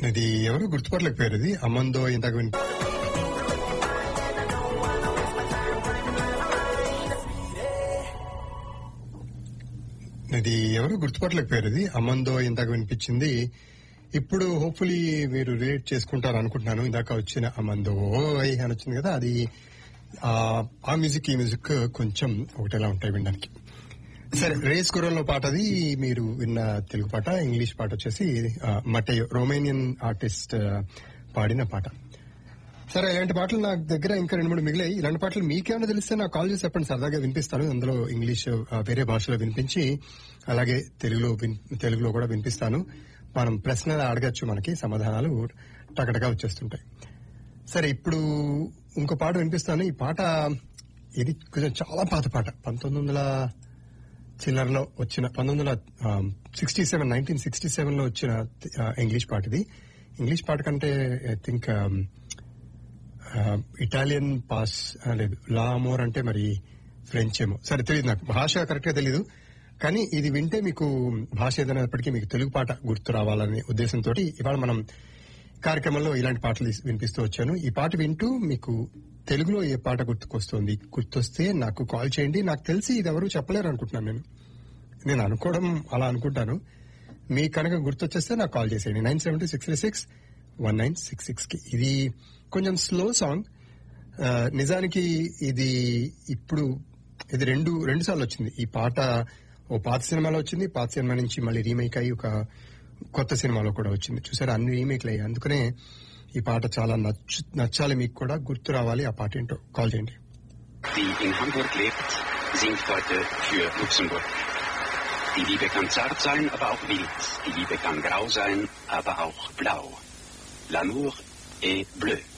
ఇది ఎవరు గుర్తుపట్టలేకపోయారు ఇది అమ్మందో ఇంతకు విన్ ఇది ఎవరు గుర్తుపట్టలేకపోయారు ఇది అమ్మందో ఇంతకు వినిపించింది ఇప్పుడు హోప్ఫుల్లీ మీరు రిలేట్ చేసుకుంటారు అనుకుంటున్నాను ఇందాక వచ్చిన అమ్మందో ఓయ్ అని వచ్చింది కదా అది ఆ, ఆ మ్యూజిక్ ఈ మ్యూజిక్ కొంచెం ఒకటేలా ఉంటాయి వినడానికి సరే రేస్ గుర్రంలో పాట అది మీరు విన్న తెలుగు పాట ఇంగ్లీష్ పాట వచ్చేసి ఆ, మటేయో రొమేనియన్ ఆర్టిస్ట్ ఆ, పాడిన పాట సరే ఇలాంటి పాటలు నా దగ్గర ఇంకా రెండు మూడు మిగిలాయి ఇలాంటి పాటలు మీకేమైనా తెలిస్తే నాకు కాల్ చేసి చెప్పండి సరదాగా వినిపిస్తాను అందులో ఇంగ్లీష్ ఆ, వేరే భాషలో వినిపించి అలాగే తెలుగులో విన్- తెలుగులో కూడా వినిపిస్తాను మనం ప్రశ్నలు అడగచ్చు మనకి సమాధానాలు టకటగా వచ్చేస్తుంటాయి సరే ఇప్పుడు ఇంకో పాట వినిపిస్తాను ఈ పాట ఇది కొంచెం చాలా పాత పాట పంతొమ్మిది వందల చిల్లరలో వచ్చిన పంతొమ్మిది వందల sixty seven nineteen sixty seven లో వచ్చిన ఆ, ఇంగ్లీష్ పాట ఇది ఇంగ్లీష్ పాట కంటే ఐ థింక్ ఇటాలియన్ పాస్ ఆ, లేదు లా అమోర్ అంటే మరి ఫ్రెంచ్ ఏమో సరే తెలియదు నాకు భాష కరెక్ట్ గా తెలియదు కానీ ఇది వింటే మీకు భాష ఏదైనప్పటికీ మీకు తెలుగు పాట గుర్తు రావాలనే ఉద్దేశంతో ఇవాళ మనం కార్యక్రమంలో ఇలాంటి పాటలు తీసి- వినిపిస్తూ వచ్చాను ఈ పాట వింటూ మీకు తెలుగులో ఏ పాట గుర్తుకొస్తుంది గుర్తొస్తే నాకు కాల్ చేయండి నాకు తెలిసి ఇది ఎవరు చెప్పలేరు అనుకుంటున్నాను నేను నేను అనుకోవడం అలా అనుకుంటాను మీ కనుక గుర్తొచ్చేస్తే నాకు కాల్ చేసేయండి nine seven six three six one nine six six కి ఇది కొంచెం స్లో సాంగ్ ఆ, నిజానికి ఇది ఇప్పుడు ఇది రెండు రెండు సార్లు వచ్చింది ఈ పాట ఓ పాత సినిమాలో వచ్చింది పాత సినిమా నుంచి మళ్ళీ రీమేక్ అయ్యి ఒక కొత్త సినిమాలో కూడా వచ్చింది చూసారా అన్ని రీమేక్లు అయ్యాయి అందుకనే ఈ పాట చాలా నచ్చు నచ్చాలి మీకు కూడా గుర్తు రావాలి ఆ పాట ఏంటో కాల్ చేయండి die in Hamburg lebt, singt heute für Luxemburg. Die Liebe kann zart sein, aber auch wild. Die Liebe kann grau sein, aber auch blau. L'amour est bleu.